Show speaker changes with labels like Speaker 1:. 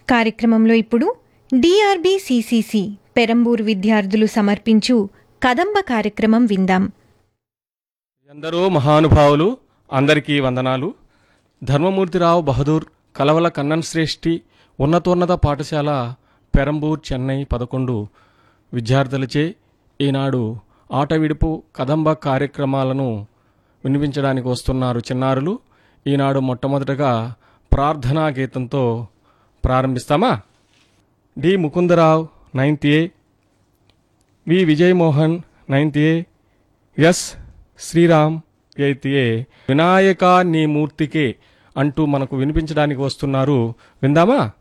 Speaker 1: కార్యక్రమంలో ఇప్పుడు DRB CCC Perambur విద్యార్థులు సమర్పించు కదంబ కార్యక్రమం విందాం
Speaker 2: ఎందరో మహానుభావులు అందరికీ వందనాలు ధర్మమూర్తిరావు బహదూర్ కలవల కన్నన్ శ్రేష్ఠి ఉన్నతోన్నత పాఠశాల పెరంబూర్ చెన్నై పదకొండు విద్యార్థులచే ఈనాడు ఆట విడుపు కదంబ కార్యక్రమాలను వినిపించడానికి వస్తున్నారు చిన్నారులు ఈనాడు మొట్టమొదటగా ప్రార్థనా గీతంతో ప్రారంభిస్తామా D Mukundarao ninth A V Vijayamohan ninth A S Sriram eighth A Vinayaka నీ మూర్తికే అంటూ మనకు వినిపించడానికి వస్తున్నారు విందామా